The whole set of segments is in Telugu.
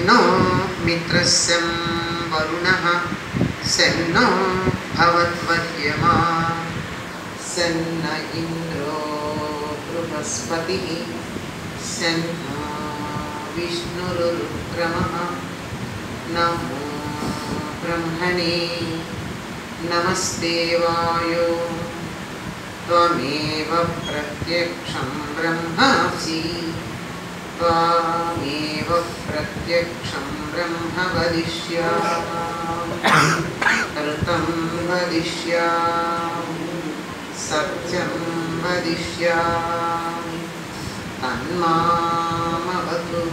सेन्नो मित्रस्यं वरुणः सेन्नो भवद्वर्यमा सेन्न इन्द्रो बृहस्पतिः सेन्नो विष्णुरुक्रमः नमो ब्रह्मणे नमस्ते वायो त्वमेव प्रत्यक्षं ब्रह्मासि त्वामेव प्रत्यक्षं ब्रह्म वदिष्यामि ऋतं वदिष्यामि सत्यं वदिष्यामि तन्मामवतु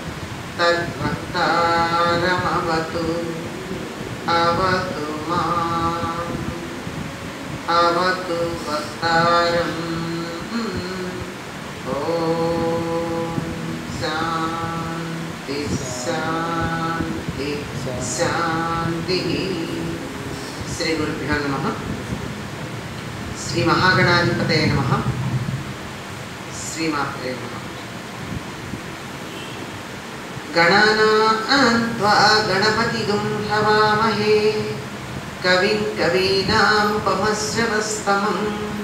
तद्भक्तारमवतु अवतु माम् अवतु वक्तारम् ॐ शान्ति शान्ति శాంతిః శ్రీ గురుభ్యో నమ శ్రీ మహాగణాధిపతయ నమ శ్రీమాత్రే నమ గణానాన్వా గణపతిగుం హవామహే కవిం కవీనాముపమశ్రవస్తమం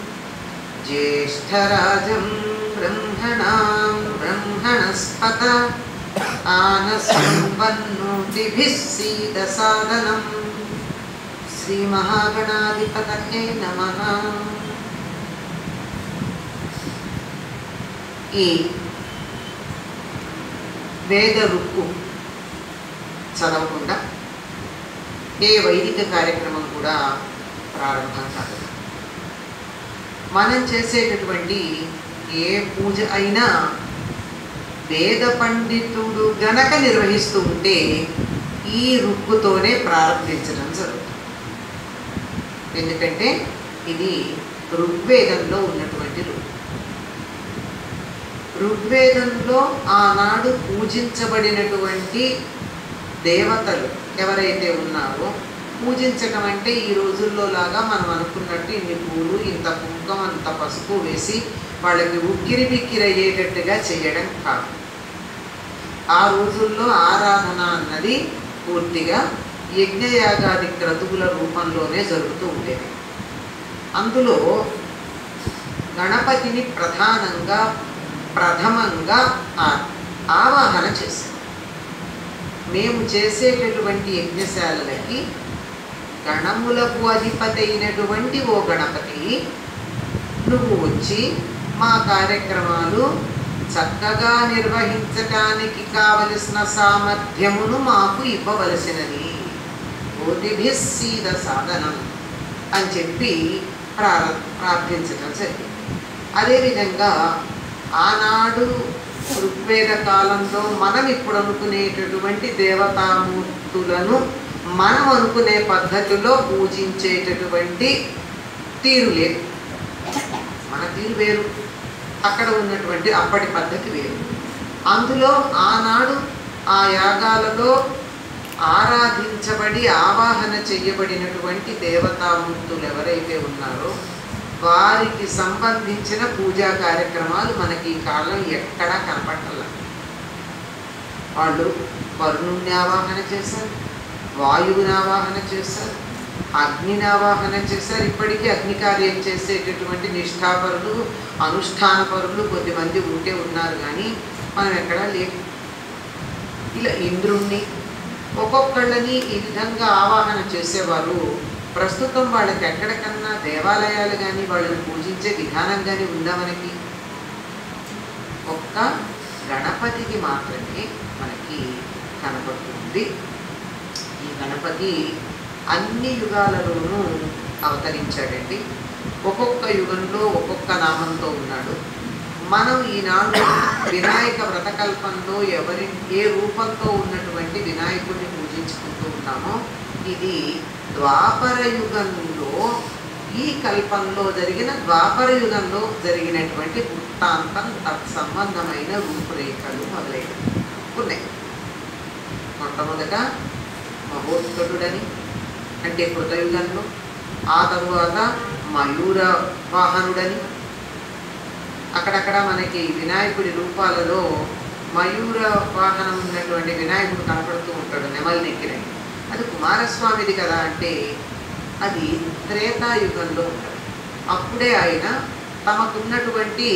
జ్యేష్ఠరాజం బ్రహ్మణాం బ్రహ్మణస్పత ఆనసంవన్నోతిభిः సీదసాదనం శ్రీమహాగణాధిపతయే నమః ఈ వేద రుక్కు చదవకుండా ఏ వైదిక కార్యక్రమం కూడా ప్రారంభం కాదు మనం చేసేటటువంటి ఏ పూజ అయినా వేద పండితుడు గనక నిర్వహిస్తూ ఉంటే ఈ రుక్కుతోనే ప్రారంభించడం జరుగుతుంది ఎందుకంటే ఇది ఋగ్వేదంలో ఉన్నటువంటి రుక్కు ఋగ్వేదంలో ఆనాడు పూజించబడినటువంటి దేవతలు ఎవరైతే ఉన్నారో పూజించటం అంటే ఈ రోజుల్లో లాగా మనం అనుకున్నట్టు ఇన్ని పూలు ఇంత కుంకం అంత పసుపు వేసి వాళ్ళకి ఉక్కిరి బిక్కిరి అయ్యేటట్టుగా చేయడం కాదు ఆ రోజుల్లో ఆరాధన అన్నది పూర్తిగా యజ్ఞయాగాది క్రతువుల రూపంలోనే జరుగుతూ ఉండేది అందులో గణపతిని ప్రధానంగా ప్రథమంగా ఆ- ఆవాహన చేశాం మేము చేసేటటువంటి యజ్ఞశాలలకి గణములకు అధిపతి అయినటువంటి ఓ గణపతి నువ్వు వచ్చి మా కార్యక్రమాలు చక్కగా నిర్వహించటానికి కావలసిన సామర్థ్యమును మాకు ఇవ్వవలసినది ఓతిభిస్సీద సాధనం అని చెప్పి ప్రార ప్రార్థించడం జరిగింది అదేవిధంగా ఆనాడు ఋగ్వేద కాలంలో మనం ఇప్పుడు అనుకునేటటువంటి దేవతామూర్తులను మనం అనుకునే పద్ధతిలో పూజించేటటువంటి తీరు లేదు మన తీరు వేరు అక్కడ ఉన్నటువంటి అప్పటి పద్ధతి వేరు అందులో ఆనాడు ఆ యాగాలలో ఆరాధించబడి ఆవాహన చేయబడినటువంటి దేవతామూర్తులు ఎవరైతే ఉన్నారో వారికి సంబంధించిన పూజా కార్యక్రమాలు మనకి ఈ కాలం ఎక్కడా కనపడాల వాళ్ళు వరుణుణ్ణి ఆవాహన చేశారు వాయువుని ఆవాహన చేశారు అగ్నిని ఆవాహన చేశారు ఇప్పటికీ అగ్ని కార్యం చేసేటటువంటి నిష్ఠాపరులు అనుష్ఠానపరులు కొద్దిమంది ఉంటే ఉన్నారు కానీ మనం ఎక్కడా లేవు ఇలా ఇంద్రుణ్ణి ఒక్కొక్కళ్ళని ఈ విధంగా ఆవాహన చేసేవారు ప్రస్తుతం వాళ్ళకి ఎక్కడికన్నా దేవాలయాలు కానీ వాళ్ళని పూజించే విధానం కానీ ఉందా మనకి ఒక్క గణపతికి మాత్రమే మనకి కనపడుతుంది ఈ గణపతి అన్ని యుగాలలోనూ అవతరించాడండి ఒక్కొక్క యుగంలో ఒక్కొక్క నామంతో ఉన్నాడు మనం ఈనాడు వినాయక వ్రతకల్పంలో ఎవరి ఏ రూపంతో ఉన్నటువంటి వినాయకుడిని పూజించుకుంటూ ఉన్నామో ఇది ద్వాపర యుగంలో ఈ కల్పంలో జరిగిన ద్వాపర యుగంలో జరిగినటువంటి వృత్తాంతం తత్సంబంధమైన రూపురేఖలు మొదలైనవి ఉన్నాయి మొట్టమొదట మహోత్కటుడని అంటే కృతయుగంలో ఆ తరువాత మయూర వాహనుడని అక్కడక్కడ మనకి వినాయకుడి రూపాలలో మయూర వాహనం ఉన్నటువంటి వినాయకుడు కనపడుతూ ఉంటాడు నెమలి నెక్కిన అది కుమారస్వామిది కదా అంటే అది త్రేతాయుగంలో ఉంటుంది అప్పుడే ఆయన తమకున్నటువంటి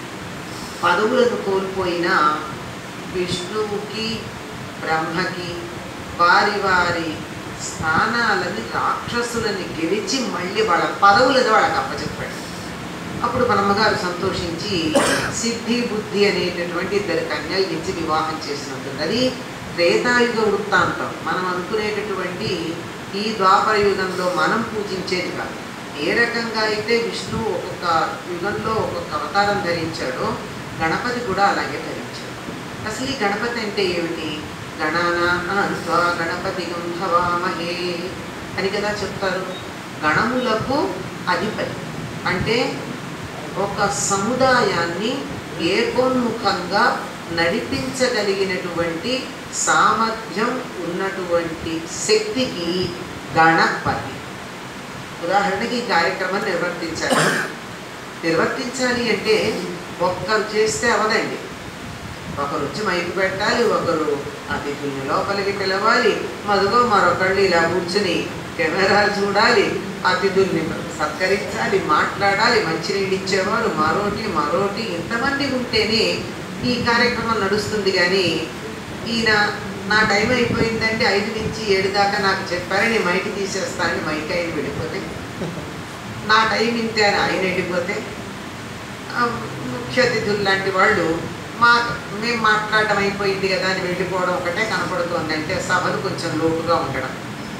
పదవులను కోల్పోయిన విష్ణువుకి బ్రహ్మకి వారి వారి స్థానాలని రాక్షసులని గెలిచి మళ్ళీ వాళ్ళ పదవులను వాళ్ళకి అప్పచెప్పాడు అప్పుడు బ్రహ్మగారు సంతోషించి సిద్ధి బుద్ధి అనేటటువంటి ఇద్దరు కన్యలు ఇచ్చి వివాహం చేసినట్టుంది అది త్రేతాయుగ వృత్తాంతం మనం అనుకునేటటువంటి ఈ ద్వాపర యుగంలో మనం పూజించేది కాదు ఏ రకంగా అయితే విష్ణువు ఒక్కొక్క యుగంలో ఒక్కొక్క అవతారం ధరించాడో గణపతి కూడా అలాగే ధరించాడు అసలు ఈ గణపతి అంటే ఏమిటి గణానా గణపతి గంధవామహే అని కదా చెప్తారు గణములకు అధిపతి అంటే ఒక సముదాయాన్ని ఏకోన్ముఖంగా నడిపించగలిగినటువంటి సామర్థ్యం ఉన్నటువంటి శక్తికి గణపతి ఉదాహరణకి ఈ కార్యక్రమం నిర్వర్తించాలి నిర్వర్తించాలి అంటే ఒక్కరు చేస్తే అవదండి ఒకరు వచ్చి మైకు పెట్టాలి ఒకరు అతిథుల్ని లోపలికి పిలవాలి మధుగో మరొకళ్ళు ఇలా కూర్చుని కెమెరాలు చూడాలి అతిథుల్ని సత్కరించాలి మాట్లాడాలి మంచినీళ్ళు ఇచ్చేవారు మరోటి మరోటి ఇంతమంది ఉంటేనే ఈ కార్యక్రమం నడుస్తుంది కానీ ఈయన నా టైం అయిపోయిందంటే ఐదు నుంచి ఏడు దాకా నాకు చెప్పారని మైకి తీసేస్తానని మైక్ ఆయన వెళ్ళిపోతే నా టైం ఇంతే అని ఆయన వెళ్ళిపోతే ఆ, ముఖ్య అతిథులు లాంటి వాళ్ళు మా మేము మాట్లాడడం అయిపోయింది కదా అని వెళ్ళిపోవడం ఒకటే కనపడుతోంది అంటే సభలు కొంచెం లోటుగా ఉండడం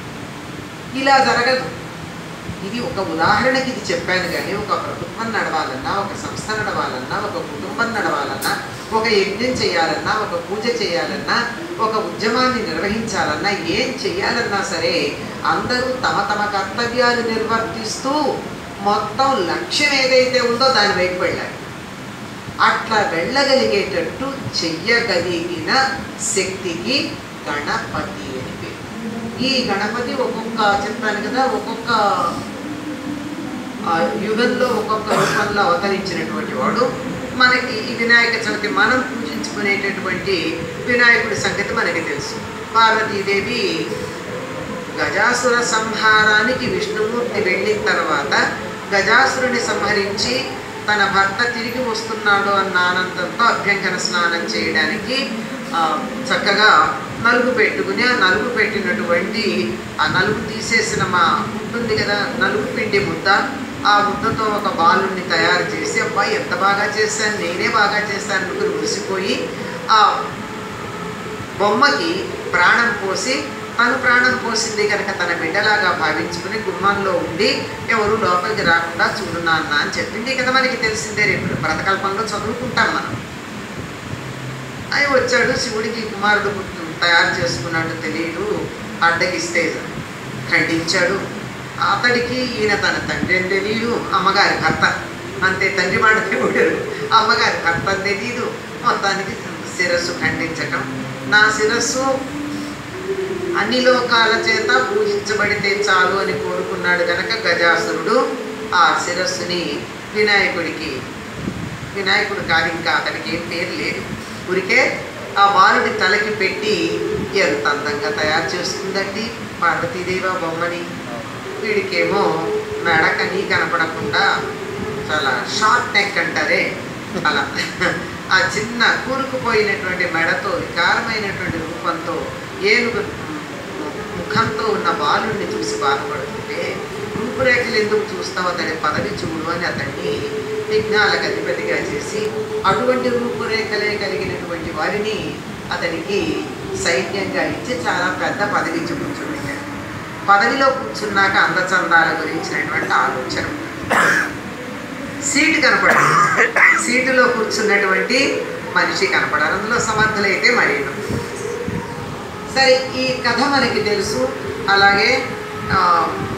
ఇలా జరగదు ఇది ఒక ఉదాహరణకి ఇది చెప్పాను కానీ ఒక ప్రభుత్వం నడవాలన్నా ఒక సంస్థ నడవాలన్నా ఒక కుటుంబం నడవాలన్నా ఒక యజ్ఞం చేయాలన్నా ఒక పూజ చేయాలన్నా ఒక ఉద్యమాన్ని నిర్వహించాలన్నా ఏం చేయాలన్నా సరే అందరూ తమ తమ కర్తవ్యాలు నిర్వర్తిస్తూ మొత్తం లక్ష్యం ఏదైతే ఉందో దాని వైపు వెళ్ళాలి అట్లా వెళ్ళగలిగేటట్టు చెయ్యగలిగిన శక్తికి గణపతి అని పేరు ఈ గణపతి ఒక్కొక్క చెప్పాను కదా ఒక్కొక్క ఆ, యుగంలో ఒక్కొక్క రూపంలో అవతరించినటువంటి వాడు మనకి ఈ వినాయక చవితి మనం పూజించుకునేటటువంటి వినాయకుడి సంగతి మనకి తెలుసు పార్వతీదేవి గజాసుర సంహారానికి విష్ణుమూర్తి వెళ్ళిన తర్వాత గజాసురుని సంహరించి తన భర్త తిరిగి వస్తున్నాడు అన్న ఆనందంతో అభ్యంకర స్నానం చేయడానికి ఆ, చక్కగా నలుగు పెట్టుకుని ఆ నలుగు పెట్టినటువంటి ఆ నలుగు తీసేసిన మా ఉంటుంది కదా నలుగు పిండి ముద్ద ఆ ముద్దతో ఒక బాలుని తయారు చేసి అబ్బాయి ఎంత బాగా చేశాను నేనే బాగా చేశాను అనుకుని మురిసిపోయి ఆ బొమ్మకి ప్రాణం పోసి తను ప్రాణం పోసింది కనుక తన బిడ్డలాగా భావించుకుని గుమ్మంలో ఉండి ఎవరు లోపలికి రాకుండా చూడు నాన్న అని చెప్పింది కదా మనకి తెలిసిందే రేపు బ్రతకల్పంలో చదువుకుంటాం మనం అయి వచ్చాడు శివుడికి కుమారుడు పుట్టు- తయారు చేసుకున్నట్టు తెలియదు అడ్డగిస్తే ఖండించాడు అతడికి ఈయన తన తండ్రి అని తెలియదు అమ్మగారి భర్త అంతే తండ్రి మాట దేవుడు అమ్మగారి భర్త అని తెలియదు మొత్తానికి శిరస్సు ఖండించటం నా శిరస్సు అన్ని లోకాల చేత పూజించబడితే చాలు అని కోరుకున్నాడు గనక గజాసురుడు ఆ శిరస్సుని వినాయకుడికి వినాయకుడు కాదు ఇంకా అతనికి ఏం పేరు లేదు ఊరికే ఆ బాలుడి తలకి పెట్టి ఎంత అందంగా తయారు చేసుకుందండి పార్వతీదేవి ఆ బొమ్మని వీడికేమో మెడకని కనపడకుండా చాలా షార్ట్ నెక్ అంటారే అలా ఆ చిన్న కూరుకుపోయినటువంటి మెడతో వికారమైనటువంటి రూపంతో ఏనుగు ముఖంతో ఉన్న బాలుడిని చూసి బాధపడుతుంటే రూపురేఖలు ఎందుకు చూస్తావు అతని పదవి చూడు అని అతన్ని విఘ్నాలకు అధిపతిగా చేసి అటువంటి రూపురేఖలే కలిగినటువంటి వారిని అతనికి సైన్యంగా ఇచ్చి చాలా పెద్ద పదవి ఇచ్చి కూర్చోబెట్టారు పదవిలో కూర్చున్నాక అందచందాల గురించినటువంటి ఆలోచన సీటు కనపడదు సీటులో కూర్చున్నటువంటి మనిషి కనపడారు అందులో సమర్థులైతే మరేను సరే ఈ కథ మనకి తెలుసు అలాగే ఆ,